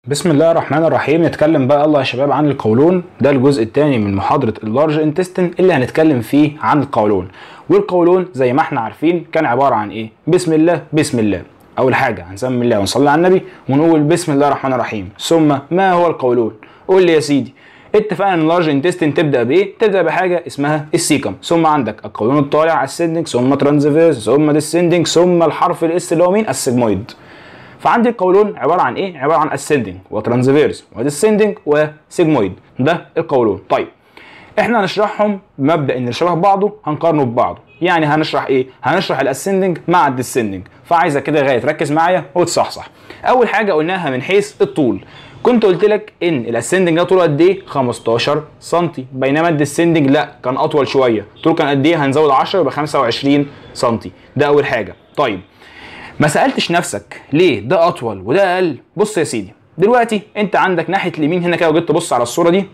بسم الله الرحمن الرحيم نتكلم بقى يلا يا شباب عن القولون ده الجزء الثاني من محاضرة اللارج انتستين اللي هنتكلم فيه عن القولون والقولون زي ما احنا عارفين كان عبارة عن ايه بسم الله بسم الله اول حاجة هنسمي الله ونصلي على النبي ونقول بسم الله الرحمن الرحيم ثم ما هو القولون قول لي يا سيدي اتفقنا ان اللارج انتستين تبدا بايه؟ تبدا بحاجه اسمها السيكم، ثم عندك القولون الطالع اسندنج ثم ترانزفيرس ثم ديسندنج ثم الحرف الاس اللي هو مين؟ السجمويد. فعندي القولون عباره عن ايه؟ عباره عن اسندنج وترانزفيرس وديسندنج وسيجمويد ده القولون. طيب احنا هنشرحهم بمبدا ان اللي شبه بعضه هنقارنه ببعضه. يعني هنشرح ايه؟ هنشرح الاسندنج مع الديسندنج، فعايزك كده غايه تركز معايا وتصحصح. اول حاجه قلناها من حيث الطول. كنت قلت لك ان الاسندنج ده طوله قد ايه 15 سم بينما الديسندنج لا كان اطول شويه طوله كان قد ايه هنزود 10 يبقى 25 سم ده اول حاجه طيب ما سالتش نفسك ليه ده اطول وده اقل بص يا سيدي دلوقتي انت عندك ناحيه اليمين هنا كده وجيت تبص على الصوره دي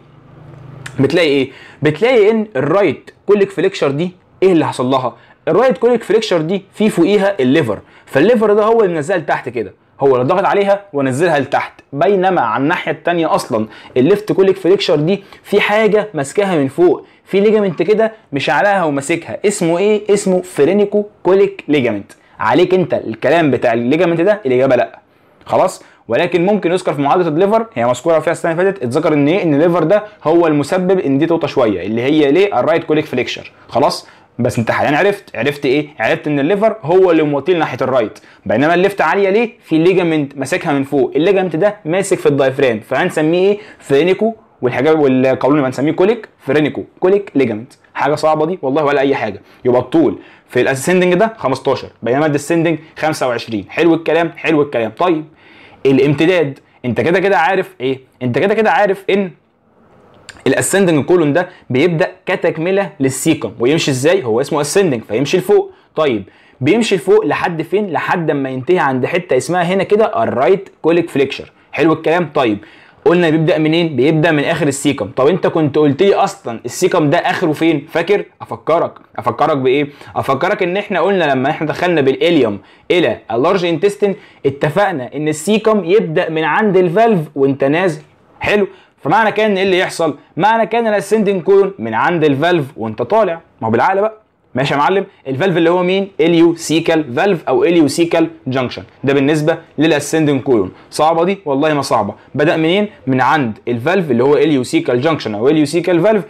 بتلاقي ايه بتلاقي ان الرايت كوليك فليكشر دي ايه اللي حصل لها الرايت كوليك فليكشر دي في فوقيها الليفر فالليفر ده هو اللي منزلها لتحت كده هو اللي ضغط عليها ونزلها لتحت بينما على الناحيه الثانيه اصلا الليفت كوليك فليكشر دي في حاجه ماسكاها من فوق في ليجامنت كده مش عليها وماسكها اسمه ايه اسمه فرينيكو كوليك ليجامنت عليك انت الكلام بتاع الليجامنت ده الاجابه لا خلاص ولكن ممكن يذكر في معادله الليفر هي مذكوره فيها السنه اللي فاتت اتذكر ان ايه ان الليفر ده هو المسبب ان دي توطى شويه اللي هي ليه الرايت كوليك فليكشر خلاص بس انت حاليا عرفت عرفت ايه عرفت ان الليفر هو اللي موطي ناحيه الرايت بينما الليفت عاليه ليه في ليجامنت ماسكها من فوق الليجامنت ده ماسك في الدايفرام فهنسميه ايه فرينيكو والحاجه والقولون يبقى نسميه كوليك فرينيكو كوليك ليجامنت حاجه صعبه دي والله ولا اي حاجه يبقى الطول في الاسندنج ده 15 بينما الديسندنج 25 حلو الكلام حلو الكلام طيب الامتداد انت كده كده عارف ايه انت كده كده عارف ان الاسندنج كولون ده بيبدا كتكمله للسيكم ويمشي ازاي هو اسمه اسندنج فيمشي لفوق طيب بيمشي لفوق لحد فين لحد ما ينتهي عند حته اسمها هنا كده الرايت كوليك فليكشر حلو الكلام طيب قلنا بيبدا منين بيبدا من اخر السيكم طب انت كنت قلت لي اصلا السيكم ده اخره فين فاكر افكرك افكرك بايه افكرك ان احنا قلنا لما احنا دخلنا بالاليوم الى اللارج انتستين اتفقنا ان السيكم يبدا من عند الفالف وانت نازل حلو فمعنى كان ايه اللي يحصل معنى كان الاسندنج كولون من عند الفالف وانت طالع ما هو بالعقل بقى ماشي يا معلم الفالف اللي هو مين اليو سيكال فالف او اليو سيكال جنكشن ده بالنسبه للاسندنج كولون صعبه دي والله ما صعبه بدا منين من عند الفالف اللي هو اليو سيكال جنكشن او اليو سيكال فالف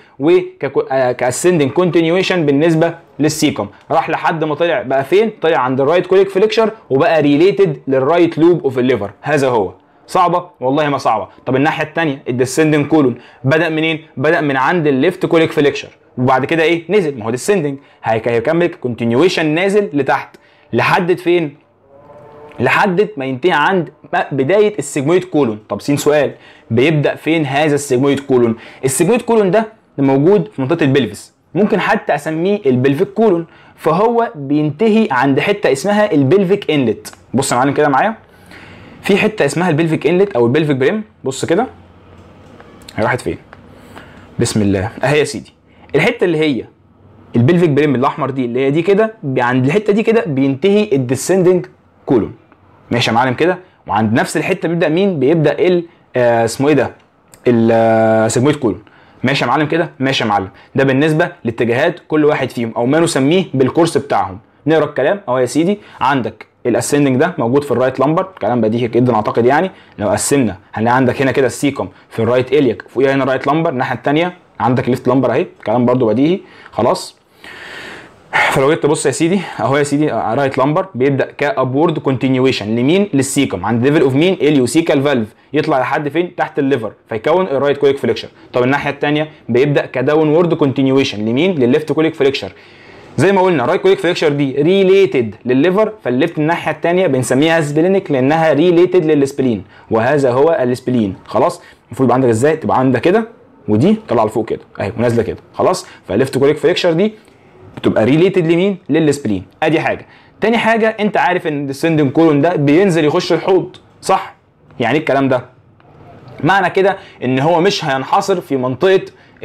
وكاسندنج كونتينيويشن بالنسبه للسيكم راح لحد ما طلع بقى فين طلع عند الرايت كوليك فليكشر وبقى ريليتد للرايت لوب اوف الليفر هذا هو صعبه والله ما صعبه طب الناحيه الثانيه الديسندنج كولون بدا منين بدا من عند الليفت كوليك فليكشر وبعد كده ايه نزل ما هو ديسندنج هيكمل كونتينيويشن نازل لتحت لحد فين لحد ما ينتهي عند بدايه السيجمويد كولون طب سين سؤال بيبدا فين هذا السيجمويد كولون السيجمويد كولون ده موجود في منطقه البلفس ممكن حتى اسميه البلفيك كولون فهو بينتهي عند حته اسمها البلفيك انلت بص يا معلم كده معايا في حته اسمها البلفيك انلت او البلفيك بريم بص كده هي راحت فين بسم الله اهي يا سيدي الحته اللي هي البلفيك بريم الاحمر دي اللي هي دي كده عند الحته دي كده بينتهي الديسندنج كولون ماشي يا معلم كده وعند نفس الحته بيبدا مين بيبدا ال آه اسمه ايه ده السيجمويد كولون ماشي يا معلم كده ماشي يا معلم ده بالنسبه لاتجاهات كل واحد فيهم او ما نسميه بالكورس بتاعهم نقرا الكلام اهو يا سيدي عندك الاسندنج ده موجود في الرايت لامبر كلام بديهي جدا اعتقد يعني لو قسمنا هنلاقي عندك هنا كده السيكم في الرايت اليك فوقيها هنا الرايت لامبر الناحيه الثانيه عندك الليفت لامبر اهي كلام برده بديهي خلاص فلو جيت تبص يا سيدي اهو يا سيدي رايت لامبر بيبدا كابورد كونتينيويشن لمين للسيكم عند ليفل اوف مين اليوسيكال فالف يطلع لحد فين تحت الليفر فيكون الرايت كوليك فليكشر طب الناحيه الثانيه بيبدا كداون وورد كونتينيويشن لمين للليفت كوليك فليكشر زي ما قلنا الرايت كوليك فليكشر دي ريليتد للليفر فالليفت الناحيه الثانيه بنسميها سبلينيك لانها ريليتد للسبلين وهذا هو السبلين خلاص المفروض يبقى عندك ازاي تبقى عندك كده ودي طالعه لفوق كده اهي ونازله كده خلاص فالليفت كوليك فليكشر دي بتبقى ريليتد لمين للسبلين ادي حاجه تاني حاجه انت عارف ان الديسندنج كولون ده بينزل يخش الحوض صح يعني ايه الكلام ده معنى كده ان هو مش هينحصر في منطقه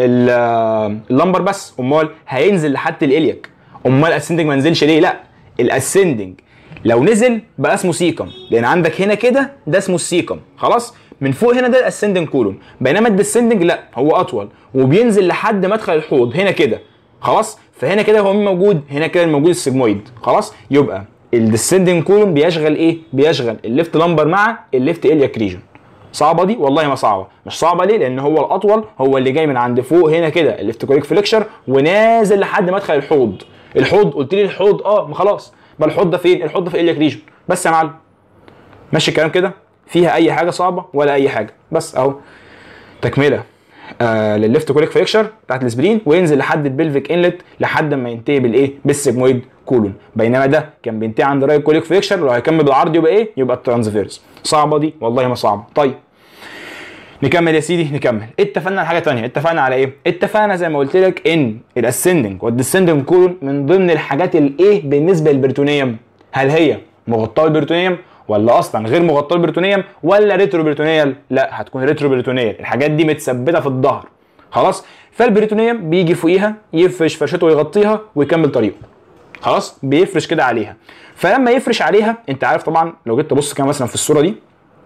اللمبر بس امال هينزل لحد الاليك امال الاسندنج ما نزلش ليه لا الاسندنج لو نزل بقى اسمه سيكم لان عندك هنا كده ده اسمه السيكم خلاص من فوق هنا ده الاسندنج كولون بينما الديسندنج لا هو اطول وبينزل لحد مدخل الحوض هنا كده خلاص فهنا كده هو مين موجود هنا كده الموجود السيجمويد خلاص يبقى الديسندنج كولون بيشغل ايه بيشغل الليفت لامبر مع الليفت الياك ريجن صعبه دي والله ما صعبه مش صعبه ليه لان هو الاطول هو اللي جاي من عند فوق هنا كده الليفت كوريك فليكشر ونازل لحد مدخل الحوض الحوض قلت لي الحوض اه ما خلاص ما الحوض ده فين الحوض ده في الياك ريجن بس يا معلم ماشي الكلام كده فيها اي حاجه صعبه ولا اي حاجه بس اهو تكمله آه للليفت كوليك فليكشر بتاعت السبرين وينزل لحد البلفيك انلت لحد ما ينتهي بالايه بالسيجمويد كولون بينما ده كان بينتهي عند رايت كوليك فليكشر لو هيكمل بالعرض يبقى ايه يبقى الترانسفيرس صعبه دي والله ما صعبه طيب نكمل يا سيدي نكمل اتفقنا على حاجه ثانيه اتفقنا على ايه اتفقنا زي ما قلت لك ان الاسندنج والديسندنج كولون من ضمن الحاجات الايه بالنسبه للبريتونيوم هل هي مغطاه بالبريتونيوم ولا اصلا غير مغطاه بالبريتونيوم ولا ريترو بريتونيال لا هتكون ريترو بريتونيال الحاجات دي متثبته في الظهر خلاص فالبريتونيوم بيجي فوقيها يفرش فرشته ويغطيها ويكمل طريقه خلاص بيفرش كده عليها فلما يفرش عليها انت عارف طبعا لو جيت تبص كده مثلا في الصوره دي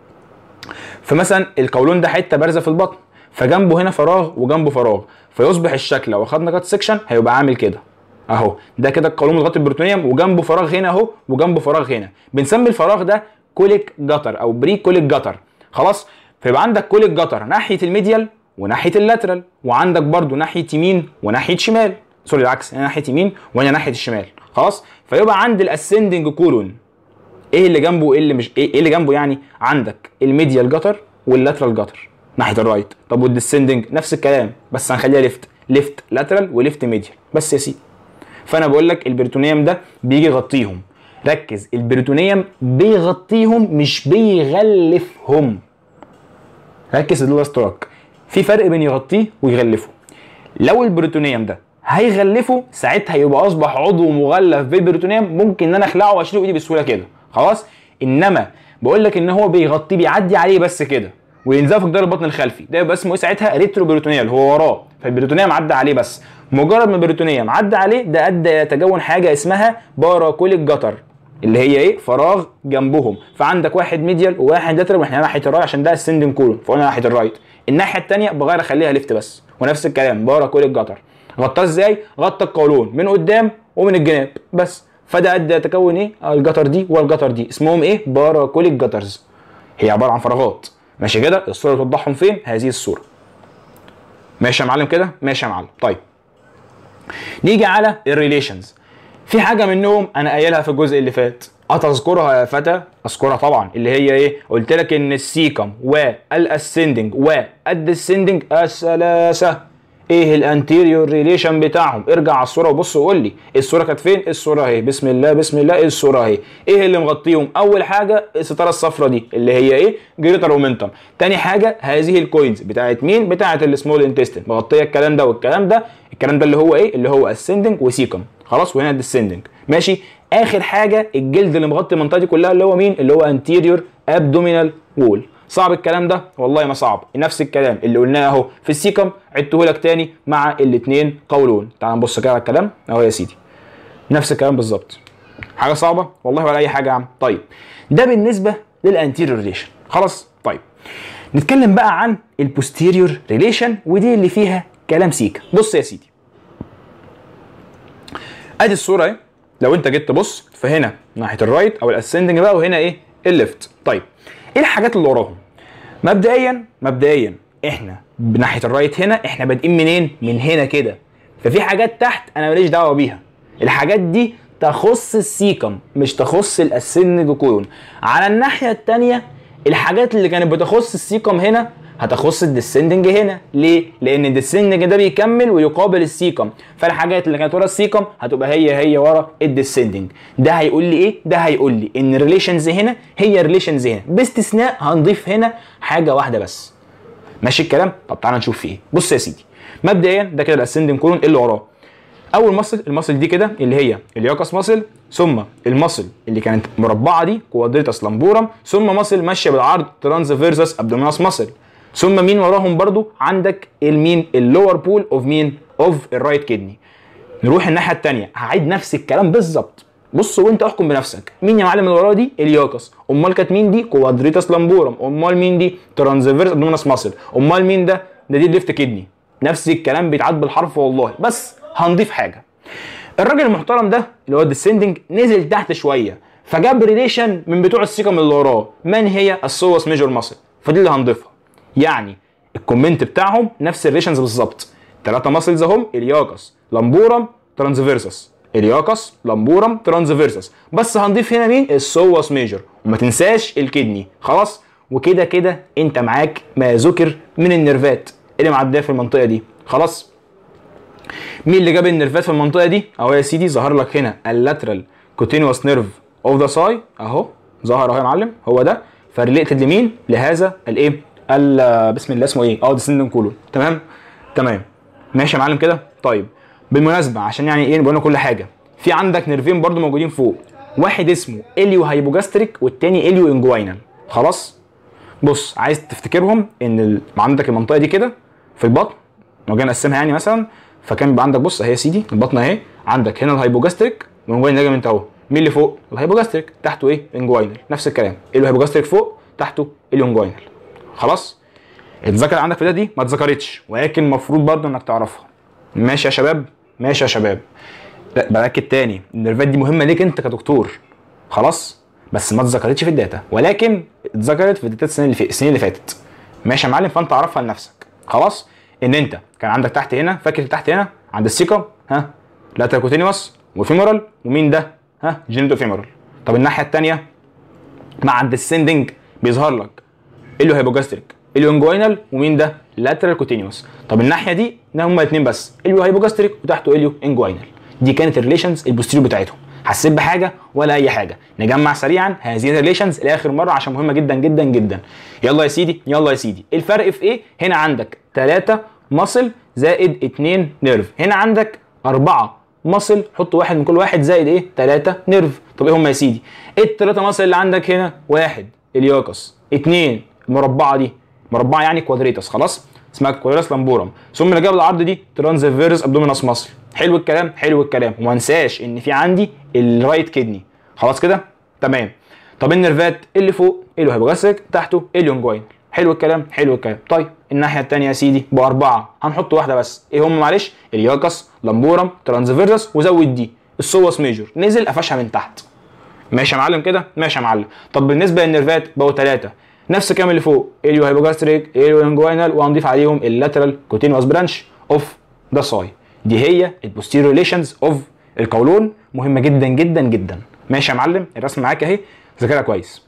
فمثلا القولون ده حته بارزه في البطن فجنبه هنا فراغ وجنبه فراغ فيصبح الشكل لو اخدنا كات سكشن هيبقى عامل كده اهو ده كده القولون متغطي بالبروتونيوم وجنبه فراغ هنا اهو وجنبه فراغ هنا بنسمي الفراغ ده كوليك جتر او بري كوليك جتر خلاص فيبقى عندك كوليك جتر ناحيه الميديال وناحيه اللاترال وعندك برده ناحيه يمين وناحيه شمال سوري العكس هنا ناحيه يمين وهنا ناحيه الشمال خلاص فيبقى عند الاسندنج كولون ايه اللي جنبه وايه اللي مش ايه اللي جنبه يعني عندك الميديال جتر واللاترال جتر ناحيه الرايت طب والديسندنج نفس الكلام بس هنخليها ليفت ليفت لاترال وليفت ميديال بس يا سيدي فانا بقول لك البريتونيوم ده بيجي يغطيهم ركز البريتونيوم بيغطيهم مش بيغلفهم ركز الاستراك في فرق بين يغطيه ويغلفه لو البريتونيوم ده هيغلفه ساعتها يبقى اصبح عضو مغلف بالبريتونيوم ممكن ان انا اخلعه واشيله بايدي بسهوله كده خلاص انما بقول لك ان هو بيغطيه بيعدي عليه بس كده وينزل في جدار البطن الخلفي ده يبقى اسمه ايه ساعتها ريترو بريتونيال هو وراه فالبريتونيوم عدى عليه بس مجرد ما البريتونيوم عدى عليه ده ادى يتكون حاجه اسمها باراكوليك جتر اللي هي ايه فراغ جنبهم فعندك واحد ميديال وواحد لاترال واحنا ناحيه الرايت عشان ده السندن كولون فقلنا ناحيه الرايت الناحيه الثانيه بغير اخليها ليفت بس ونفس الكلام باراكوليك جتر غطاه ازاي غطى القولون من قدام ومن الجناب بس فده ادى يتكون ايه الجتر دي والجتر دي اسمهم ايه باراكوليك جترز هي عباره عن فراغات ماشي كده الصوره توضحهم فين هذه الصوره ماشي يا معلم كده ماشي يا معلم طيب نيجي على الريليشنز في حاجه منهم انا قايلها في الجزء اللي فات اتذكرها يا فتى اذكرها طبعا اللي هي ايه قلت لك ان السيكم والاسندنج والديسندنج الثلاثه ايه الانتيريور ريليشن بتاعهم ارجع على الصوره وبص وقول لي الصوره كانت فين الصوره اهي بسم الله بسم الله ايه الصوره اهي ايه اللي مغطيهم اول حاجه الستاره الصفراء دي اللي هي ايه جريتر اومنتم تاني حاجه هذه الكوينز بتاعت مين بتاعت السمول انتستين مغطيه الكلام ده والكلام ده الكلام ده اللي هو ايه اللي هو اسندنج وسيكم خلاص وهنا الديسندنج ماشي اخر حاجه الجلد اللي مغطي المنطقه دي كلها اللي هو مين اللي هو انتيريور ابدومينال وول صعب الكلام ده والله ما صعب نفس الكلام اللي قلناه اهو في السيكم عدته لك تاني مع الاثنين قولون تعال نبص كده على الكلام اهو يا سيدي نفس الكلام بالظبط حاجه صعبه والله ولا اي حاجه يا عم طيب ده بالنسبه للانتيريور ريليشن خلاص طيب نتكلم بقى عن البوستيريور ريليشن ودي اللي فيها كلام سيكا بص يا سيدي ادي الصوره اهي لو انت جيت تبص فهنا ناحيه الرايت او الاسندنج بقى وهنا ايه الليفت طيب ايه الحاجات اللي وراهم مبدئيا مبدئيا احنا بناحيه الرايت هنا احنا بادئين منين من هنا كده ففي حاجات تحت انا ماليش دعوه بيها الحاجات دي تخص السيكم مش تخص الاسندنج كولون على الناحيه الثانيه الحاجات اللي كانت بتخص السيكم هنا هتخص الديسندنج هنا ليه لان الديسندنج ده بيكمل ويقابل السيكم فالحاجات اللي كانت ورا السيكم هتبقى هي هي ورا الديسندنج ده هيقول لي ايه ده هيقول لي ان الريليشنز هنا هي الريليشنز هنا باستثناء هنضيف هنا حاجه واحده بس ماشي الكلام طب تعالى نشوف في ايه بص يا سيدي مبدئيا ده كده الاسندنج كولون اللي وراه اول مصل المصل دي كده اللي هي الياكس مصل ثم المصل اللي كانت مربعه دي كوادريتاس لامبورم ثم مصل ماشيه بالعرض ترانسفيرسس ابدوميناس مصل ثم مين وراهم برضو عندك المين اللور بول اوف مين اوف الرايت كدني نروح الناحيه الثانيه هعيد نفس الكلام بالظبط بص وانت احكم بنفسك مين يا معلم اللي وراه دي الياكس امال كانت مين دي كوادريتاس لامبورم امال مين دي ترانزفيرس ابدومينس ماسل امال مين ده ده دي الليفت كدني نفس الكلام بيتعاد بالحرف والله بس هنضيف حاجه الراجل المحترم ده اللي هو الديسندنج نزل تحت شويه فجاب ريليشن من بتوع السيكم اللي وراه من هي السوس ميجور ماسل فدي اللي هنضيفها يعني الكومنت بتاعهم نفس الريليشنز بالظبط ثلاثه ماسلز اهم الياكس لامبورم ترانزفيرسس الياكس لامبورم ترانزفيرسس بس هنضيف هنا مين السوس ميجور وما تنساش الكدني خلاص وكده كده انت معاك ما ذكر من النيرفات اللي معديه في المنطقه دي خلاص مين اللي جاب النيرفات في المنطقه دي اهو يا سيدي ظهر لك هنا اللاترال كوتينوس نيرف اوف ذا ساي اهو ظهر اهو يا معلم هو ده فريليتد لمين لهذا الايه ال- بسم الله اسمه ايه اه ديسندن كولون تمام تمام ماشي يا معلم كده طيب بالمناسبه عشان يعني ايه نبقى كل حاجه في عندك نيرفين برضو موجودين فوق واحد اسمه اليو هايبوجاستريك والتاني اليو انجوينال خلاص بص عايز تفتكرهم ان ال... عندك المنطقه دي كده في البطن لو جينا نقسمها يعني مثلا فكان بيبقى عندك بص اهي يا سيدي البطن اهي عندك هنا الهايبوجاستريك والانجوينال ليجمنت اهو مين اللي فوق الهايبوجاستريك تحته ايه انجوينال نفس الكلام اليو هايبوجاستريك فوق تحته اليو انجوينال خلاص اتذكر عندك في ده دي ما اتذكرتش ولكن المفروض برضو انك تعرفها ماشي يا شباب ماشي يا شباب لا باكد تاني النيرفات دي مهمه ليك انت كدكتور خلاص بس ما اتذكرتش في الداتا ولكن اتذكرت في الداتا السنين اللي في السنين اللي فاتت ماشي يا معلم فانت عرفها لنفسك خلاص ان انت كان عندك تحت هنا فاكر تحت هنا عند السيكم ها لاتركوتينيوس وفيمورال ومين ده ها جينيتو فيمورال طب الناحيه الثانيه مع الديسندنج بيظهر لك اليو هايبوجاستريك اليو انجوينال ومين ده لاترال كوتينيوس طب الناحيه دي ده هما الاثنين بس اليو هايبوجاستريك وتحته اليو انجوينال دي كانت الريليشنز البوستيريور بتاعتهم حسيت بحاجه ولا اي حاجه نجمع سريعا هذه الريليشنز لاخر مره عشان مهمه جدا جدا جدا يلا يا سيدي يلا يا سيدي الفرق في ايه هنا عندك 3 ماسل زائد 2 نيرف هنا عندك 4 ماسل حط واحد من كل واحد زائد ايه 3 نيرف طب ايه هم يا سيدي ايه الثلاثه ماسل اللي عندك هنا واحد الياكس اثنين المربعه دي مربعه يعني كوادريتس خلاص اسمها كوادريتس لامبورم ثم اللي جاب العرض دي ترانزفيرس ابدومينس ماسل حلو الكلام حلو الكلام وما انساش ان في عندي الرايت كدني خلاص كده تمام طب النيرفات اللي فوق اللي هيبوجاستريك تحته اليونجوين حلو الكلام حلو الكلام طيب الناحيه الثانيه يا سيدي باربعه هنحط واحده بس ايه هم معلش الياكس لامبورم ترانزفيرس وزود دي السوس ميجور نزل قفشها من تحت ماشي يا معلم كده ماشي يا معلم طب بالنسبه للنيرفات بقوا ثلاثه نفس الكلام اللي فوق اليو هايبوجاستريك اليو انجوينال وهنضيف عليهم اللاترال كوتينوس برانش اوف ذا ساي دي هي البوستيريور ريليشنز اوف القولون مهمه جدا جدا جدا ماشي يا معلم الرسم معاك اهي ذاكرها كويس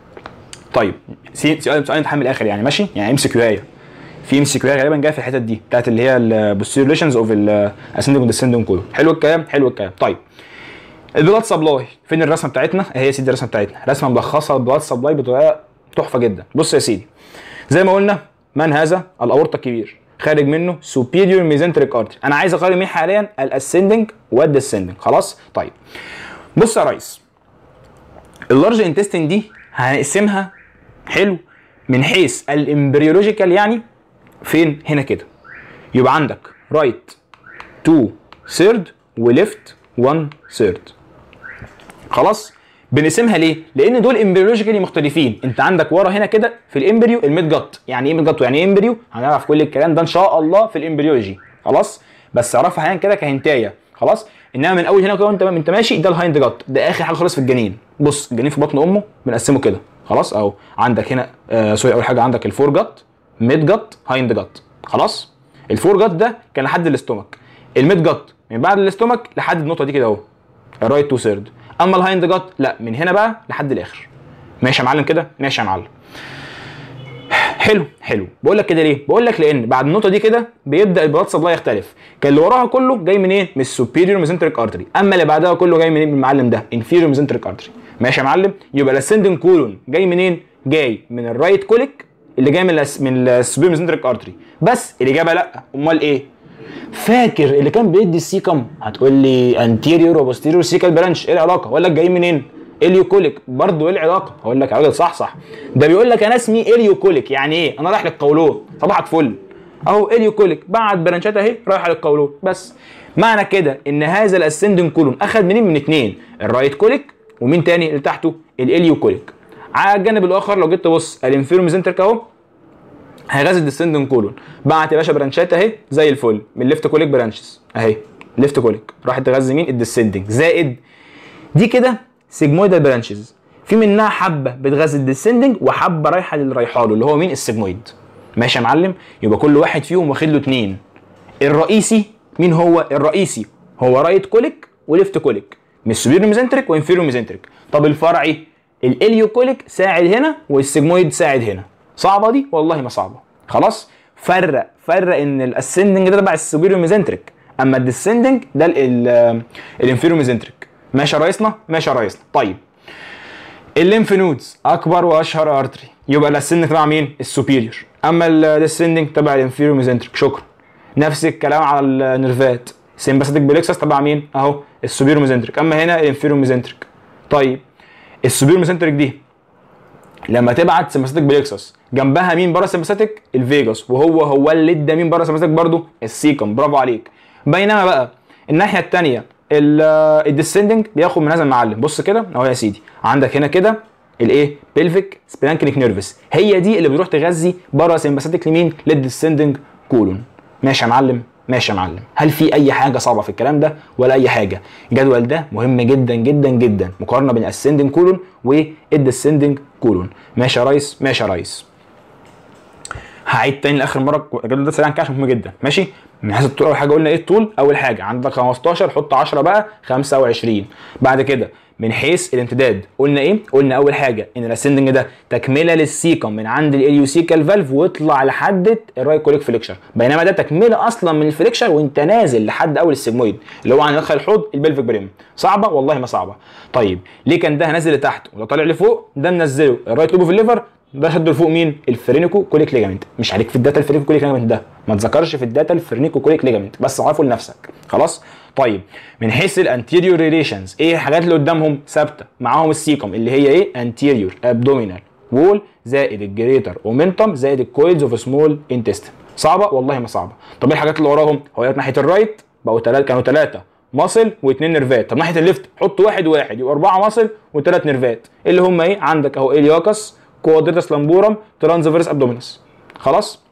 طيب سي- سؤال سؤال امتحان من الاخر يعني ماشي يعني ام سي كيو ايه في ام سي كيو غالبا جايه في الحتت دي بتاعت اللي هي البوستيريور ريليشنز اوف الاسندنج والديسندنج كله حلو الكلام حلو الكلام طيب البلاد سبلاي فين الرسمه بتاعتنا اهي يا سيدي الرسمه بتاعتنا رسمه ملخصه البلاد سبلاي بطريقه تحفه جدا بص يا سيدي زي ما قلنا من هذا الاورطه الكبير خارج منه سوبيريور ميزنتريك ارتري انا عايز اقارن مين حاليا الاسندنج والديسندنج خلاص طيب بص يا ريس اللارج انتستين دي هنقسمها حلو من حيث الامبريولوجيكال يعني فين هنا كده يبقى عندك رايت 2 ثيرد وليفت 1 ثيرد خلاص بنقسمها ليه؟ لان دول امبريولوجيكالي مختلفين، انت عندك ورا هنا كده في الامبريو الميد جت، يعني ايه ميد جت ويعني ايه امبريو؟ هنعرف كل الكلام ده ان شاء الله في الامبريولوجي، خلاص؟ بس اعرفها حاليا كده كهنتايه، خلاص؟ انما من اول هنا كده وانت انت ماشي ده الهايند جت، ده اخر حاجه خالص في الجنين، بص الجنين في بطن امه بنقسمه كده، خلاص؟ اهو عندك هنا آه سوري اول حاجه عندك الفور جت، ميد جت، هايند جت، خلاص؟ الفور جت ده كان لحد الاستومك، الميد جت من بعد الاستومك لحد النقطه دي كده اهو الرايت تو ثيرد اما الهايند جت لا من هنا بقى لحد الاخر ماشي يا معلم كده ماشي يا معلم حلو حلو بقول لك كده ليه بقول لك لان بعد النقطه دي كده بيبدا البلاد سبلاي يختلف كان اللي وراها كله جاي منين من السوبيريور ميزنتريك ارتري اما اللي بعدها كله جاي منين من المعلم ده انفيريور ميزنتريك ارتري ماشي يا معلم يبقى الاسندنج كولون جاي منين جاي من الرايت كوليك اللي جاي من الأس... من السوبيريور ميزنتريك ارتري بس الاجابه لا امال ايه فاكر اللي كان بيدي السيكم هتقول لي انتيريور وبوستيريور سيكال برانش ايه العلاقه اقول لك جايين منين اليوكوليك برضه ايه العلاقه اقول لك يا راجل صح صح ده بيقول لك انا اسمي اليوكوليك يعني ايه انا رايح للقولون صباحك فل اهو اليوكوليك بعد برانشات اهي رايحه للقولون بس معنى كده ان هذا الاسندنج كولون اخذ منين من اتنين الرايت كوليك ومين تاني اللي تحته الاليو كوليك على الجانب الاخر لو جيت تبص الانفيرو ميزنتريك اهو هيغذي الديسندنج كولون بعت يا باشا برانشات اهي زي الفل من ليفت كوليك برانشز اهي ليفت كوليك راحت تغذي مين الديسندنج زائد دي كده سيجمويدال برانشز في منها حبه بتغذي الديسندنج وحبه رايحه للي رايحه له اللي هو مين السيجمويد ماشي يا معلم يبقى كل واحد فيهم واخد له اتنين الرئيسي مين هو الرئيسي هو رايت كوليك وليفت كوليك مش سوبيريور ميزنتريك وانفيريور ميزنتريك طب الفرعي الاليو كوليك ساعد هنا والسيجمويد ساعد هنا صعبه دي والله ما صعبه خلاص فرق فرق ان الاسندنج ده تبع السوبيريور ميزنتريك اما الديسندنج ده الانفيريور ميزنتريك ماشي يا ريسنا ماشي يا ريسنا طيب الليمف نودز اكبر واشهر ارتري يبقى الاسندنج تبع مين السوبيريور اما الديسندنج تبع الانفيريور ميزنتريك شكرا نفس الكلام على النيرفات سيمباثيك بليكسس تبع مين اهو السوبيريور ميزنتريك اما هنا الانفيريور ميزنتريك طيب السوبيريور ميزنتريك دي لما تبعت سيمباثيك بليكسس جنبها مين بره سيمباثيك الفيجاس وهو هو اللي ادى مين بره سيمباثيك برضه السيكم برافو عليك بينما بقى الناحيه الثانيه الديسندنج بياخد من هذا المعلم بص كده اهو يا سيدي عندك هنا كده الايه بيلفيك سبلانكنيك نيرفس هي دي اللي بتروح تغذي بره سيمباثيك لمين للديسندنج كولون ماشي يا معلم ماشي يا معلم هل في اي حاجه صعبه في الكلام ده ولا اي حاجه الجدول ده مهم جدا جدا جدا مقارنه بين الاسندنج كولون والديسندنج كولون ماشي يا ريس ماشي يا ريس هعيد تاني لاخر مره الجدول ده سريعا كده عشان مهم جدا ماشي من حيث الطول اول حاجه قلنا ايه الطول اول حاجه عندك 15 حط 10 بقى 25 بعد كده من حيث الامتداد قلنا ايه قلنا اول حاجه ان الاسندنج ده تكمله للسيكم من عند الاليوسيكال فالف واطلع لحد الرايت كوليك فليكشر بينما ده تكمله اصلا من الفليكشر وانت نازل لحد اول السيجمويد اللي هو عند مدخل الحوض البلفيك بريم صعبه والله ما صعبه طيب ليه كان ده نازل لتحت وده طالع لفوق ده منزله الرايت لوب في الليفر ده شده لفوق مين الفرينيكو كوليك ليجامنت مش عليك في الداتا الفرينيكو كوليك ليجامنت ده ما تذكرش في الداتا الفرينيكو كوليك ليجامنت بس عرفه لنفسك خلاص طيب من حيث الانتيريور ريليشنز ايه الحاجات اللي قدامهم ثابته معاهم السيكم اللي هي ايه انتيريور ابدومينال وول زائد الجريتر اومنتم زائد الكويلز اوف سمول انتستين صعبه والله ما صعبه طب ايه الحاجات اللي وراهم هو ناحيه الرايت بقوا ثلاثه كانوا ثلاثه ماسل واثنين نيرفات طب ناحيه الليفت حط واحد واحد يبقى اربعه ماسل وثلاث نيرفات اللي هم ايه عندك اهو الياكس كوادريتس لامبورم ترانزفيرس ابدومينس خلاص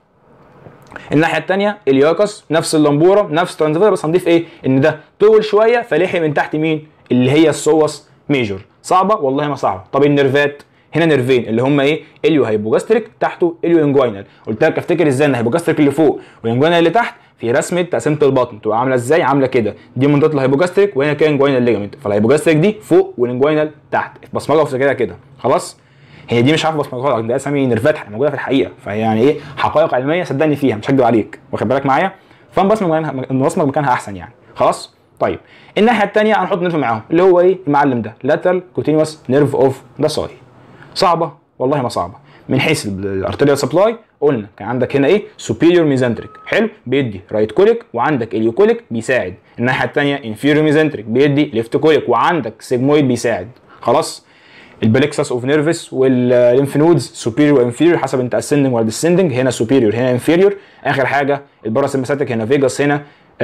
الناحيه الثانيه الياكس نفس اللامبورم نفس ترانزفيرس بس هنضيف ايه ان ده طول شويه فلحق من تحت مين اللي هي السوس ميجور صعبه والله ما صعبه طب النيرفات هنا نيرفين اللي هم ايه اليو هايبوجاستريك تحته اليو انجوينال قلت لك افتكر ازاي ان الهايبوجاستريك اللي فوق والانجوينال اللي تحت في رسمه تقسيمه البطن تبقى عامله ازاي عامله كده دي منطقه الهايبوجاستريك وهنا كده انجوينال ليجامنت فالهايبوجاستريك دي فوق والانجوينال تحت بصمجه في كده كده خلاص هي دي مش عارف بصمجها ده اسامي نيرفات موجوده في الحقيقه فهي يعني ايه حقائق علميه صدقني فيها مش هكدب عليك واخد بالك معايا فنبصمج مكانها نبصمج مكانها احسن يعني خلاص طيب الناحيه الثانيه هنحط نيرف معاهم اللي هو ايه المعلم ده لاترال كوتينوس نيرف اوف ذا ساي صعبه والله ما صعبه من حيث الارتريال سبلاي قلنا كان عندك هنا ايه سوبيريور ميزنتريك حلو بيدي رايت كوليك وعندك اليو كوليك بيساعد الناحيه الثانيه انفيريور ميزنتريك بيدي ليفت كوليك وعندك سيجمويد بيساعد خلاص البلكسس اوف نيرفس والليمف نودز سوبيريور وانفيريور حسب انت اسندنج ولا ديسندنج هنا سوبيريور هنا انفيريور اخر حاجه الباراسمباثيك هنا فيجاس هنا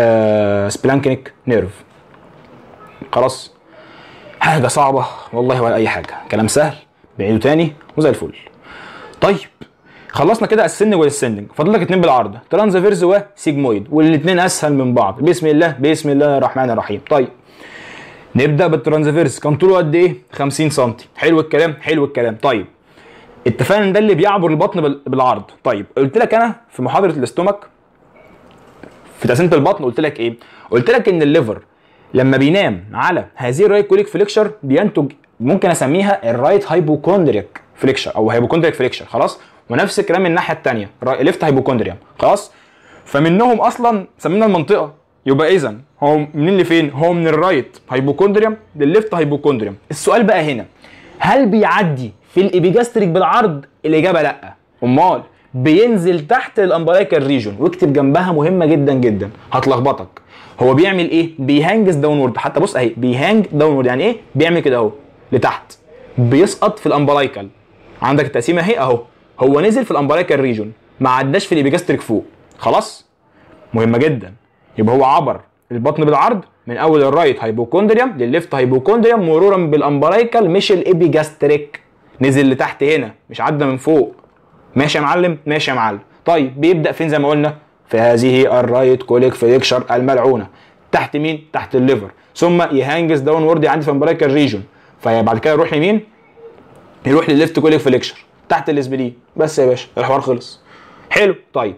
آه سبلانكنيك نيرف خلاص حاجه صعبه والله ولا اي حاجه كلام سهل بعيده تاني وزي الفل طيب خلصنا كده السندنج والسندنج فاضل لك اتنين بالعرض ترانزفيرز وسيجمويد والاثنين اسهل من بعض بسم الله بسم الله الرحمن الرحيم طيب نبدا بالترانزفيرس كان طوله قد ايه 50 سم حلو الكلام حلو الكلام طيب اتفقنا ان ده اللي بيعبر البطن بالعرض طيب قلت لك انا في محاضره الاستومك في تقسيمه البطن قلت لك ايه قلت لك ان الليفر لما بينام على هذه الرايت كوليك فليكشر بينتج ممكن اسميها الرايت هايبوكوندريك فليكشر او هايبوكوندريك فليكشر خلاص ونفس الكلام من الناحيه الثانيه ليفت هايبوكوندريا خلاص فمنهم اصلا سمينا المنطقه يبقى اذا هو منين لفين؟ هو من الرايت هايبوكوندريوم للليفت هايبوكوندريوم السؤال بقى هنا هل بيعدي في الابيجاستريك بالعرض؟ الاجابه لا امال بينزل تحت الامبلايكال ريجون واكتب جنبها مهمه جدا جدا هتلخبطك هو بيعمل ايه؟ بيهانجز داونورد حتى بص اهي بيهانج داونورد يعني ايه؟ بيعمل كده اهو لتحت بيسقط في الامبلايكال عندك التقسيمه اهي اهو هو نزل في الامبلايكال ريجون ما عداش في الابيجاستريك فوق خلاص؟ مهمه جدا يبقى هو عبر البطن بالعرض من اول الرايت هايبوكوندريوم للليفت هايبوكوندريوم مرورا بالامبرايكال مش الابيجاستريك نزل لتحت هنا مش عدى من فوق ماشي يا معلم ماشي يا معلم طيب بيبدا فين زي ما قلنا في هذه الرايت كوليك فليكشر الملعونه تحت مين تحت الليفر ثم يهانجز داون وورد عندي في امبرايكال ريجون فبعد كده يروح لمين يروح للليفت كوليك فليكشر تحت الاسبلين بس يا باشا الحوار خلص حلو طيب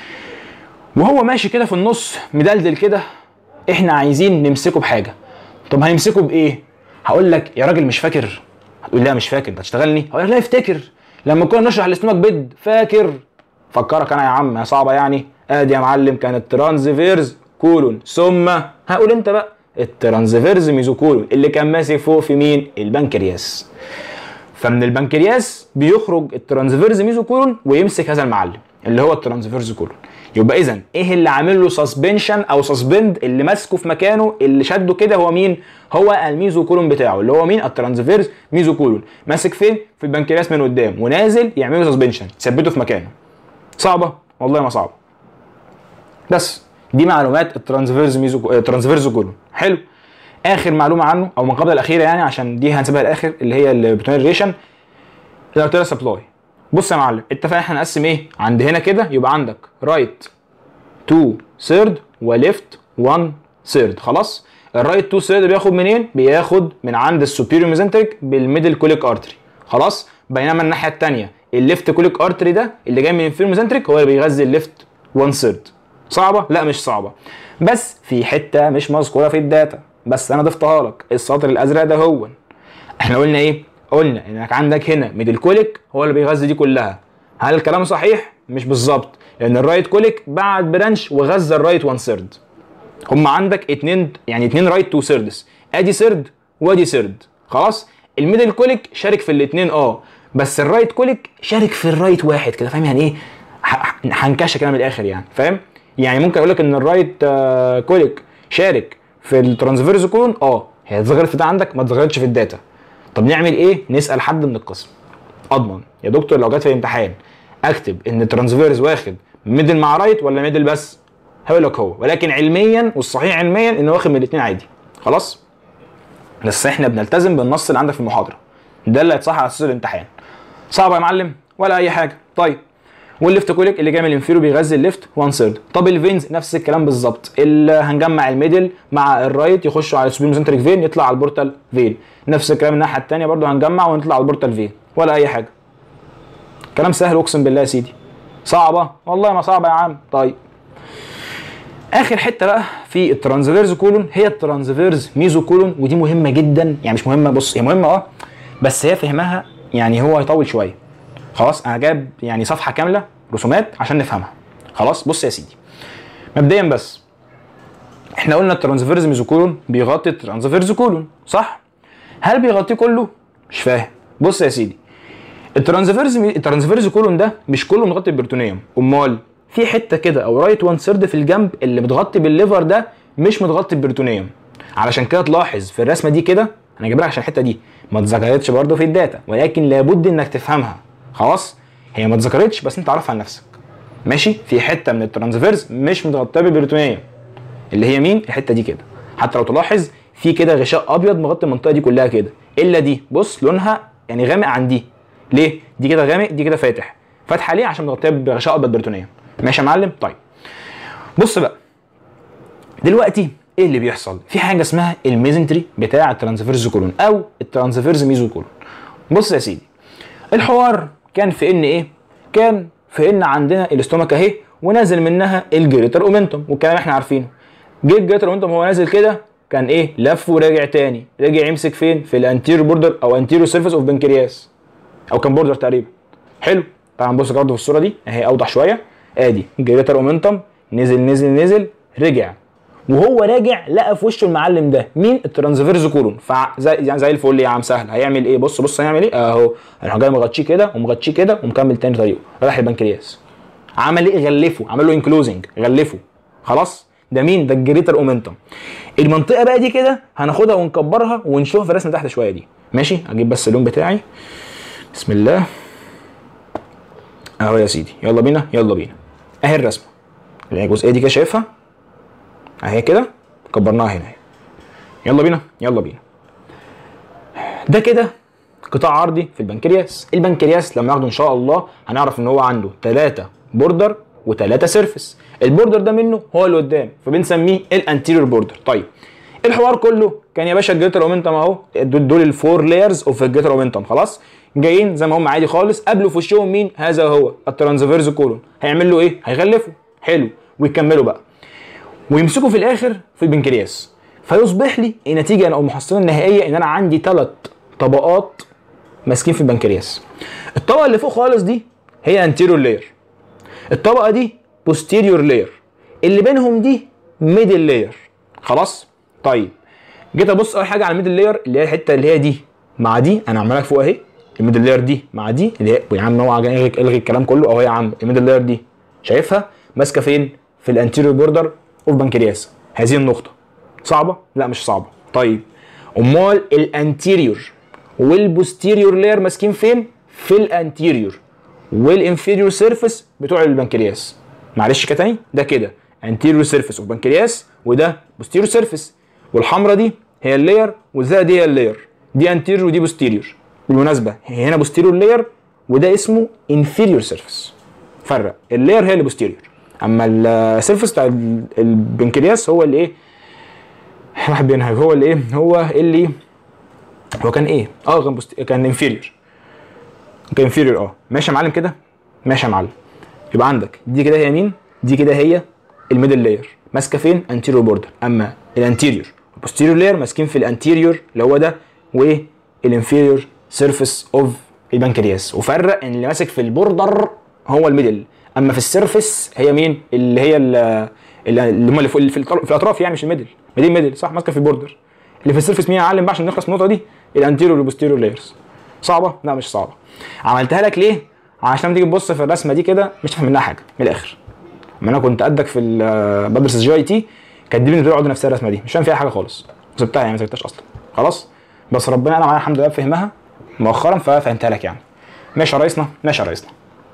وهو ماشي كده في النص مدلدل كده احنا عايزين نمسكه بحاجه طب هنمسكه بايه هقول لك يا راجل مش فاكر هتقول لا مش فاكر انت هتشتغلني هقول لك لا افتكر لما كنا نشرح الاستومك بيد فاكر فكرك انا يا عم يا صعبه يعني ادي يا معلم كانت ترانزفيرز كولون ثم هقول انت بقى الترانزفيرز ميزوكولون اللي كان ماسك فوق في مين البنكرياس فمن البنكرياس بيخرج الترانسفيرز ميزوكولون ويمسك هذا المعلم اللي هو الترانسفيرز كولون يبقى اذا ايه اللي عامل له سسبنشن او سسبند اللي ماسكه في مكانه اللي شده كده هو مين هو الميزوكولون بتاعه اللي هو مين الترانسفيرز ميزوكولون ماسك فين في البنكرياس من قدام ونازل يعمل له سسبنشن يثبته في مكانه صعبه والله ما صعبه بس دي معلومات الترانسفيرز ميزو الترانسفيرز كولون حلو اخر معلومه عنه او من قبل الاخيره يعني عشان دي هنسيبها الاخر اللي هي البروتونيل ريشن الارتيريال سبلاي بص يا معلم اتفقنا احنا نقسم ايه عند هنا كده يبقى عندك رايت 2 ثيرد وليفت 1 ثيرد خلاص الرايت 2 ثيرد بياخد منين بياخد من عند السوبيريور ميزنتريك بالميدل كوليك ارتري خلاص بينما الناحيه الثانيه الليفت كوليك ارتري ده اللي جاي من الانفيريور ميزنتريك هو اللي بيغذي الليفت 1 ثيرد صعبه لا مش صعبه بس في حته مش مذكوره في الداتا بس انا ضفتها لك السطر الازرق ده هو احنا قلنا ايه قلنا انك عندك هنا ميدل كوليك هو اللي بيغذي دي كلها هل الكلام صحيح مش بالظبط لان الرايت كوليك بعد برانش وغذى الرايت 1 سيرد هم عندك اتنين يعني اتنين رايت 2 سيردس ادي سيرد وادي سيرد خلاص الميدل كوليك شارك في الاتنين اه بس الرايت كوليك شارك في الرايت واحد كده فاهم يعني ايه هنكشه كده من الاخر يعني فاهم يعني ممكن اقول لك ان الرايت آه كوليك شارك في الترانسفيرز كولون اه هي اتظهرت في ده عندك ما اتظهرتش في الداتا طب نعمل ايه نسال حد من القسم اضمن يا دكتور لو جت في الامتحان اكتب ان الترانسفيرز واخد ميدل مع رايت ولا ميدل بس هقول لك هو ولكن علميا والصحيح علميا انه واخد من الاثنين عادي خلاص بس احنا بنلتزم بالنص اللي عندك في المحاضره ده اللي هيتصح على اساس الامتحان صعب يا معلم ولا اي حاجه طيب والليفت كوليك اللي جاي من الانفيرو بيغذي الليفت 1 ثيرد طب الفينز نفس الكلام بالظبط اللي هنجمع الميدل مع الرايت يخشوا على السوبيريور سنتريك فين يطلع على البورتال فين نفس الكلام الناحيه الثانيه برضو هنجمع ونطلع على البورتال فين ولا اي حاجه كلام سهل اقسم بالله يا سيدي صعبه والله ما صعبه يا عم طيب اخر حته بقى في الترانسفيرز كولون هي الترانسفيرز ميزو كولون ودي مهمه جدا يعني مش مهمه بص هي مهمه اه بس هي فهمها يعني هو هيطول شويه خلاص انا جايب يعني صفحه كامله رسومات عشان نفهمها خلاص بص يا سيدي مبدئيا بس احنا قلنا الترانسفيرز ميزوكولون بيغطي الترانسفيرز كولون صح هل بيغطيه كله مش فاهم بص يا سيدي الترانسفيرز الترانسفيرز كولون ده مش كله متغطي بالبريتونيوم امال في حته كده او رايت وان سيرد في الجنب اللي متغطي بالليفر ده مش متغطي بالبريتونيوم علشان كده تلاحظ في الرسمه دي كده انا جايب لك عشان الحته دي ما اتذكرتش برضه في الداتا ولكن لابد انك تفهمها خلاص هي ما اتذكرتش بس انت عارفها عن نفسك ماشي في حته من الترانسفيرز مش متغطيه بالبريتونيوم اللي هي مين الحته دي كده حتى لو تلاحظ في كده غشاء ابيض مغطي المنطقه دي كلها كده الا دي بص لونها يعني غامق عن دي ليه دي كده غامق دي كده فاتح فاتحه ليه عشان مغطيه بغشاء ابيض بريتونيوم ماشي يا معلم طيب بص بقى دلوقتي ايه اللي بيحصل في حاجه اسمها الميزنتري بتاع الترانسفيرز كولون او الترانسفيرز ميزو كولون بص يا سيدي الحوار كان في ان ايه كان في ان عندنا الاستومك اهي ونازل منها الجريتر اومنتوم والكلام احنا عارفينه جه الجريتر اومنتوم هو نازل كده كان ايه لف وراجع تاني رجع يمسك فين في الانتيريور بوردر او انتيريور سيرفيس اوف بنكرياس او كان بوردر تقريبا حلو تعال نبص برضه في الصوره دي اهي اوضح شويه ادي جريتر اومنتوم نزل نزل نزل رجع وهو راجع لقى في وشه المعلم ده مين الترانسفيرز كولون فزي يعني زي الفل يا عم سهل هيعمل ايه بص بص هيعمل ايه اهو انا جاي مغطيه كده ومغطيه كده ومكمل تاني طريقه راح البنكرياس عمل ايه غلفه عمل له انكلوزنج غلفه خلاص ده مين ده الجريتر اومنتوم المنطقه بقى دي كده هناخدها ونكبرها ونشوفها في الرسم تحت شويه دي ماشي اجيب بس اللون بتاعي بسم الله اهو يا سيدي يلا بينا يلا بينا اهي الرسمه اللي هي الجزئيه دي كده شايفها اهي كده كبرناها هنا يلا بينا يلا بينا ده كده قطاع عرضي في البنكرياس البنكرياس لما ناخده ان شاء الله هنعرف ان هو عنده ثلاثة بوردر وثلاثة سيرفس البوردر ده منه هو اللي قدام فبنسميه الانتيريور بوردر طيب الحوار كله كان يا باشا الجريتر اومنتم اهو دول, دول الفور لايرز اوف الجريتر اومنتم خلاص جايين زي ما هم عادي خالص قبلوا في وشهم مين هذا هو الترانسفيرز كولون هيعمل له ايه هيغلفوا حلو ويكملوا بقى ويمسكوا في الاخر في البنكرياس فيصبح لي النتيجه او المحصله النهائيه ان انا عندي ثلاث طبقات ماسكين في البنكرياس الطبقه اللي فوق خالص دي هي انتيريور لاير الطبقه دي بوستيريور لاير اللي بينهم دي ميدل لاير خلاص طيب جيت ابص اول حاجه على الميدل لاير اللي هي الحته اللي هي دي مع دي انا عاملها لك فوق اهي الميدل لاير دي مع دي اللي هي يا عم هو الغي الغي الكلام كله اهو يا عم الميدل لاير دي شايفها ماسكه فين في الانتيريور بوردر اوف بنكرياس هذه النقطه صعبه لا مش صعبه طيب امال الانتيريور والبوستيريور لاير ماسكين فين في الانتيريور والانفيريور سيرفيس بتوع البنكرياس معلش كده تاني ده كده انتيريور سيرفيس اوف بنكرياس وده بوستيريور سيرفيس والحمراء دي هي اللاير والزرقاء دي هي اللاير دي انتيريور ودي بوستيريور بالمناسبه هنا بوستيريور لاير وده اسمه انفيريور سيرفيس فرق اللاير هي اللي بوستيريور اما السيرفيس بتاع البنكرياس هو اللي ايه واحد بينهج هو اللي ايه هو اللي هو كان ايه اه كان بوست... كان انفيريور كان انفيريور اه ماشي يا معلم كده ماشي يا معلم يبقى عندك دي كده هي مين دي كده هي الميدل لاير ماسكه فين انتيريور بوردر اما الانتيريور البوستيريور لاير ماسكين في الانتيريور اللي هو ده وايه الانفيريور سيرفيس اوف البنكرياس وفرق ان اللي ماسك في البوردر هو الميدل اما في السيرفيس هي مين اللي هي اللي هم اللي في, في, في الاطراف يعني مش الميدل ميدل ميدل صح ماسكه في البوردر اللي في السيرفيس مين يا معلم بقى عشان نخلص من النقطه دي الانتيريور والبوستيريور لايرز صعبه لا مش صعبه عملتها لك ليه عشان تيجي تبص في الرسمه دي كده مش تفهم منها حاجه من الاخر ما انا كنت قدك في بدرس الجي اي تي كانت دي بالنسبه لي نفس الرسمه دي مش فاهم فيها حاجه خالص سبتها يعني ما سبتهاش اصلا خلاص بس ربنا انا معايا الحمد لله فهمها مؤخرا ففهمتها لك يعني ماشي يا ريسنا ماشي يا ريسنا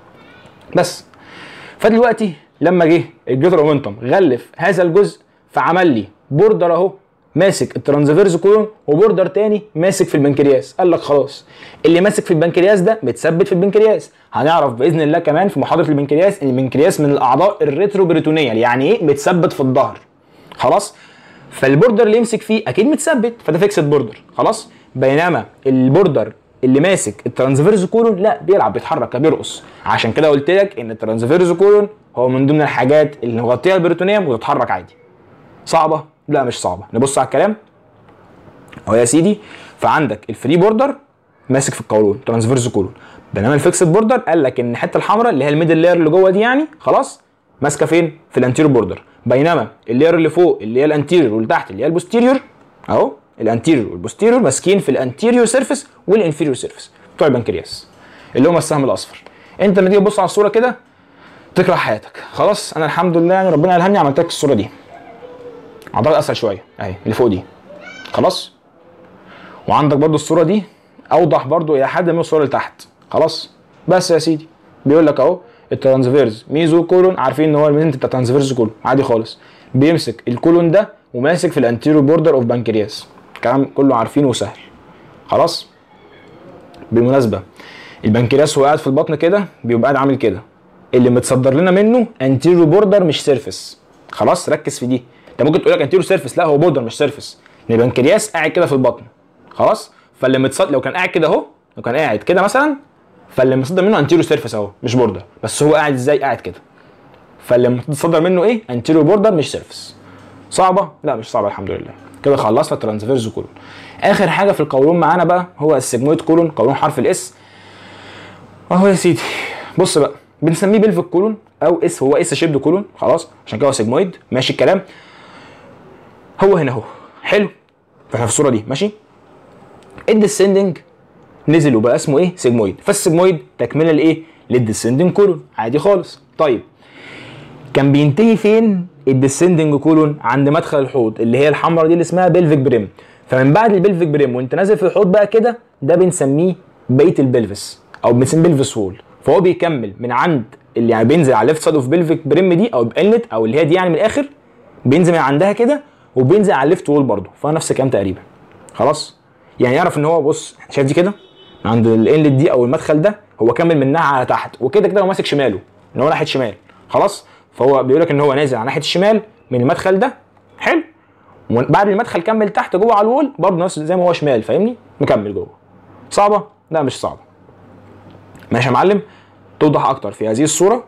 بس فدلوقتي لما جه الجيتر اومنتوم غلف هذا الجزء فعمل لي بوردر اهو ماسك الترانزفيرز كولون وبوردر تاني ماسك في البنكرياس قال لك خلاص اللي ماسك في البنكرياس ده متثبت في البنكرياس هنعرف باذن الله كمان في محاضره البنكرياس ان البنكرياس من الاعضاء الريتروبريتونيه يعني ايه متثبت في الظهر خلاص فالبوردر اللي يمسك فيه اكيد متثبت فده فيكسد بوردر خلاص بينما البوردر اللي ماسك الترانسفيرز كولون لا بيلعب بيتحرك بيرقص عشان كده قلت لك ان الترانسفيرز كولون هو من ضمن الحاجات اللي مغطيه البريتونيوم وتتحرك عادي صعبه لا مش صعبه نبص على الكلام اهو يا سيدي فعندك الفري بوردر ماسك في القولون ترانسفيرز كولون بينما الفيكسد بوردر قال لك ان الحته الحمراء اللي هي الميدل لاير اللي جوه دي يعني خلاص ماسكه فين في الانتيريور بوردر بينما اللاير اللي فوق اللي هي الانتيريور واللي تحت اللي هي البوستيريور اهو الانتيريور والبوستيريور ماسكين في الانتيريور سيرفيس والانفيريور سيرفيس بتوع البنكرياس اللي هم السهم الاصفر انت لما تيجي تبص على الصوره كده تكره حياتك خلاص انا الحمد لله يعني ربنا الهمني عملت لك الصوره دي اعتقد اسهل شويه اهي اللي فوق دي خلاص وعندك برضو الصوره دي اوضح برضو الى حد ما الصوره اللي تحت خلاص بس يا سيدي بيقول لك اهو الترانسفيرز ميزو كولون عارفين ان هو الميزنت بتاع الترانسفيرز كولون عادي خالص بيمسك الكولون ده وماسك في الانتيريور بوردر اوف بنكرياس الكلام كله عارفينه وسهل خلاص بالمناسبه البنكرياس وهو قاعد في البطن كده بيبقى قاعد عامل كده اللي متصدر لنا منه انتيريور بوردر مش سيرفيس خلاص ركز في دي انت ممكن تقول لك انتيريور سيرفيس لا هو بوردر مش سيرفيس لان البنكرياس قاعد كده في البطن خلاص فاللي متصدر لو كان قاعد كده اهو لو كان قاعد كده مثلا فاللي متصدر منه انتيريور سيرفيس اهو مش بوردر بس هو قاعد ازاي قاعد كده فاللي متصدر منه ايه انتيريور بوردر مش سيرفيس صعبه لا مش صعبه الحمد لله كده خلصنا الترانسفيرز كولون اخر حاجه في القولون معانا بقى هو السيجمويد كولون قولون حرف الاس اهو يا سيدي بص بقى بنسميه بلفيك كولون او اس هو اس شيبد كولون خلاص عشان كده هو سيجمويد ماشي الكلام هو هنا اهو حلو فاحنا في الصوره دي ماشي الديسندنج نزل وبقى اسمه ايه سيجمويد فالسيجمويد تكمله لايه للديسندنج كولون عادي خالص طيب كان بينتهي فين الديسندنج كولون عند مدخل الحوض اللي هي الحمراء دي اللي اسمها بلفيك بريم فمن بعد البلفيك بريم وانت نازل في الحوض بقى كده ده بنسميه بقيه البلفس او بنسميه بلفس وول فهو بيكمل من عند اللي يعني بينزل على الليفت سايد اوف بلفيك بريم دي او بقلت او اللي هي دي يعني من الاخر بينزل من عندها كده وبينزل على الليفت وول برضه فنفس الكلام تقريبا خلاص يعني يعرف ان هو بص شايف دي كده عند الانلت دي او المدخل ده هو كمل منها على تحت وكده كده هو ماسك شماله ان هو ناحيه شمال خلاص فهو بيقول لك ان هو نازل على ناحيه الشمال من المدخل ده حلو وبعد المدخل كمل تحت جوه على الوول برضه نفس زي ما هو شمال فاهمني مكمل جوه صعبه لا مش صعبه ماشي يا معلم توضح اكتر في هذه الصوره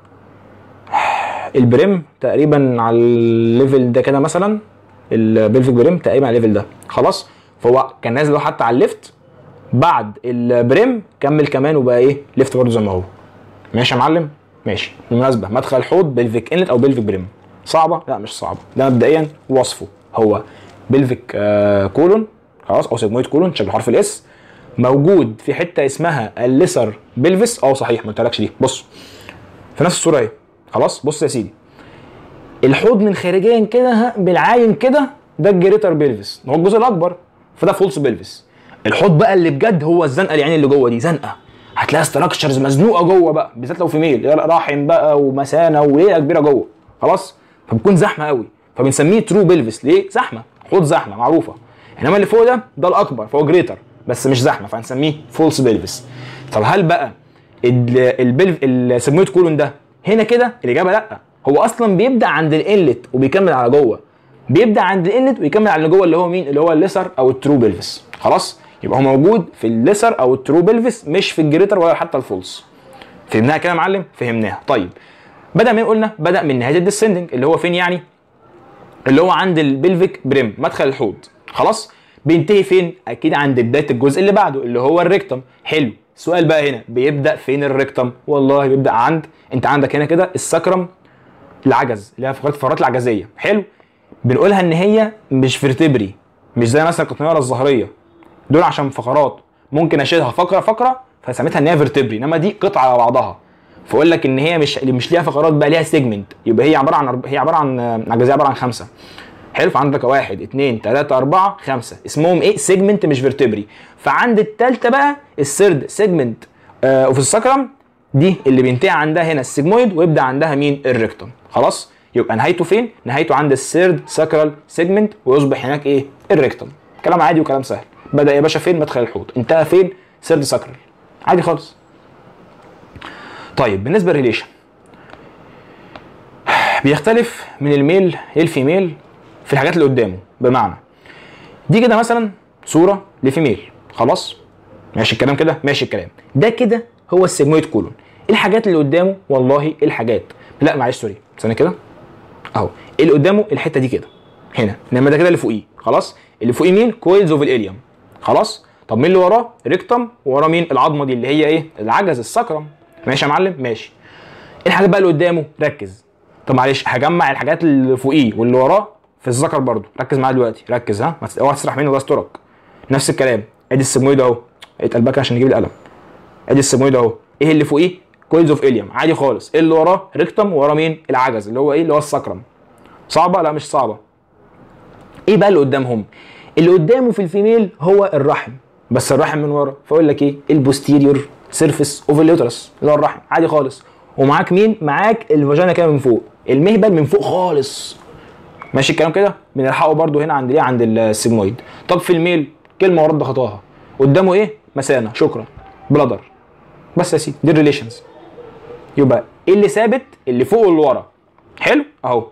البريم تقريبا على الليفل ده كده مثلا البلفيك بريم تقريبا على الليفل ده خلاص فهو كان نازل حتى على الليفت بعد البريم كمل كمان وبقى ايه ليفت برضه زي ما هو ماشي يا معلم ماشي بالمناسبه مدخل الحوض بلفيك انلت او بلفيك بريم صعبه لا مش صعبه ده مبدئيا وصفه هو بلفيك آه كولون خلاص او سيجمويد كولون شكل حرف الاس موجود في حته اسمها الليسر بلفس اه صحيح ما قلتلكش دي بص في نفس الصوره اهي خلاص بص يا سيدي الحوض من خارجيا كده ها، بالعاين كده ده الجريتر بلفس هو الجزء الاكبر فده فولس بلفس الحوض بقى اللي بجد هو الزنقه العين اللي جوه دي زنقه هتلاقي ستراكشرز مزنوقه جوه بقى بالذات لو في ميل رحم بقى ومثانه وليله كبيره جوه خلاص فبتكون زحمه قوي فبنسميه ترو بلفس ليه زحمه حوض زحمه معروفه انما اللي فوق ده ده الاكبر فهو جريتر بس مش زحمه فهنسميه فولس بلفس طب هل بقى ال- البلف السيجمويد كولون ده هنا كده الاجابه لا هو اصلا بيبدا عند الانلت وبيكمل على جوه بيبدا عند الانلت ويكمل على اللي جوه اللي هو مين اللي هو الليسر او الترو بلفس خلاص يبقى هو موجود في الليسر او الترو بلفس مش في الجريتر ولا حتى الفولس فهمناها كده يا معلم فهمناها طيب بدا من قلنا بدا من نهايه الديسندنج اللي هو فين يعني اللي هو عند البلفيك بريم مدخل الحوض خلاص بينتهي فين اكيد عند بدايه الجزء اللي بعده اللي هو الريكتم حلو السؤال بقى هنا بيبدا فين الريكتم والله بيبدا عند انت عندك هنا كده السكرم العجز اللي هي فقرات الفقرات العجزيه حلو بنقولها ان هي مش فيرتبري مش زي مثلا القطنيه ولا الظهريه دول عشان فقرات ممكن اشيلها فقره فقره فسميتها ان هي فيرتبري انما دي قطعه على بعضها فاقول لك ان هي مش مش ليها فقرات بقى ليها سيجمنت يبقى هي عباره عن هي عباره عن عجزيه عباره عن خمسه حلو فعندك واحد اتنين تلاته اربعه خمسه اسمهم ايه سيجمنت مش فيرتبري فعند التالته بقى السرد سيجمنت آه وفي السكرم دي اللي بينتهي عندها هنا السيجمويد ويبدا عندها مين الريكتوم خلاص يبقى نهايته فين نهايته عند السيرد ساكرال سيجمنت ويصبح هناك ايه الريكتوم كلام عادي وكلام سهل بدا يا باشا فين مدخل الحوض انتهى فين سيرد ساكرال عادي خالص طيب بالنسبه للريليشن بيختلف من الميل للفيميل في الحاجات اللي قدامه بمعنى دي كده مثلا صوره لفيميل خلاص ماشي الكلام كده ماشي الكلام ده كده هو السيجمويد كولون الحاجات اللي قدامه والله الحاجات لا معلش سوري ثانيه كده اهو اللي قدامه الحته دي كده هنا انما ده كده اللي فوقيه خلاص اللي فوقيه مين كويلز اوف الاليوم خلاص طب مين اللي وراه ريكتم وراه مين العظمه دي اللي هي ايه العجز السكرم ماشي يا معلم ماشي ايه الحاجات بقى اللي قدامه ركز طب معلش هجمع الحاجات اللي فوقيه واللي وراه في الذكر برضو ركز معايا دلوقتي ركز ها ما تس- اوعى تسرح مني الله يسترك نفس الكلام ادي السيجمويد اهو اتقل بقى عشان نجيب القلم ادي السيجمويد اهو ايه اللي فوقيه كويلز اوف اليوم عادي خالص ايه اللي وراه ريكتم وراه مين العجز اللي هو ايه اللي هو السكرم صعبه لا مش صعبه ايه بقى اللي قدامهم اللي قدامه في الفيميل هو الرحم بس الرحم من ورا فاقول لك ايه البوستيريور سيرفيس اوف اليوترس اللي هو الرحم عادي خالص ومعاك مين معاك الفاجينا كده من فوق المهبل من فوق خالص ماشي الكلام كده بنلحقه برده هنا عند ايه عند السيجمويد طب في الميل كلمه ورد خطاها قدامه ايه مثانه شكرا بلادر بس يا سيدي دي الريليشنز يبقى ايه اللي ثابت اللي فوق واللي ورا حلو اهو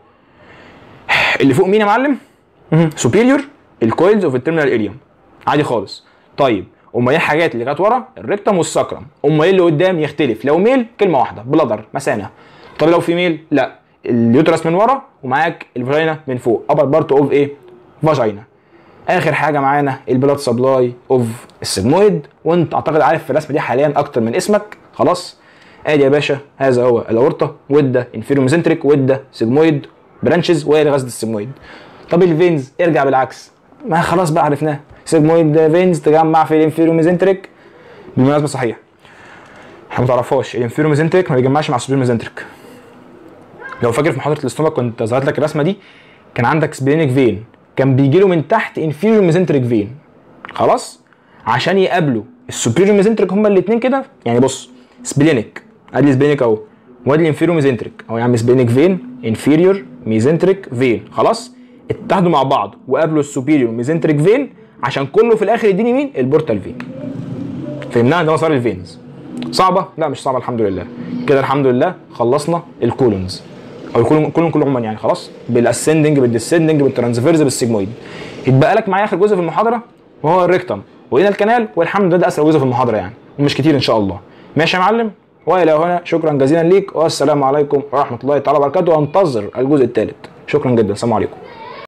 اللي فوق مين يا معلم سوبيريور الكويلز اوف التيرمينال اريوم عادي خالص طيب امال ايه الحاجات اللي كانت ورا الريكتم والسكرم امال ايه اللي قدام يختلف لو ميل كلمه واحده بلادر مثانه طب لو في ميل لا اليوترس من ورا ومعاك الفاجينا من فوق ابر بارت اوف ايه فاجينا اخر حاجه معانا البلاد سبلاي اوف السيجمويد وانت اعتقد عارف في الرسمه دي حاليا اكتر من اسمك خلاص ادي يا باشا هذا هو الاورطه وده انفيرو ميزنتريك وده سيجمويد برانشز وهي غزل السيجمويد طب الفينز ارجع بالعكس ما خلاص بقى عرفناه سيجمويد فينز تجمع في الانفيرو ميزنتريك بالمناسبه صحيح احنا ما تعرفهاش الانفيرو ميزنتريك ما بيجمعش مع السوبر ميزنتريك لو فاكر في محاضره الاستومك كنت ظهرت لك الرسمه دي كان عندك سبلينيك فين كان بيجي له من تحت انفيريور ميزنتريك فين خلاص عشان يقابلوا السوبيريور ميزنتريك هما الاثنين كده يعني بص سبلينيك ادي سبلينيك اهو وادي الانفيريور ميزنتريك اهو يا عم سبلينيك فين انفيريور ميزنتريك فين خلاص اتحدوا مع بعض وقابلوا السوبيريور ميزنتريك فين عشان كله في الاخر يديني مين البورتال فين فهمناها ده مسار الفينز صعبه لا مش صعبه الحمد لله كده الحمد لله خلصنا الكولونز او الكولون كلهم كلهم عموما يعني خلاص بالاسندنج بالديسندنج بالترانسفيرز بالسيجمويد يتبقى لك معايا اخر جزء في المحاضره وهو الريكتم وهنا الكنال والحمد لله ده اسرع جزء في المحاضره يعني ومش كتير ان شاء الله ماشي يا معلم والى هنا شكرا جزيلا ليك والسلام عليكم ورحمه الله تعالى وبركاته وانتظر الجزء الثالث شكرا جدا السلام عليكم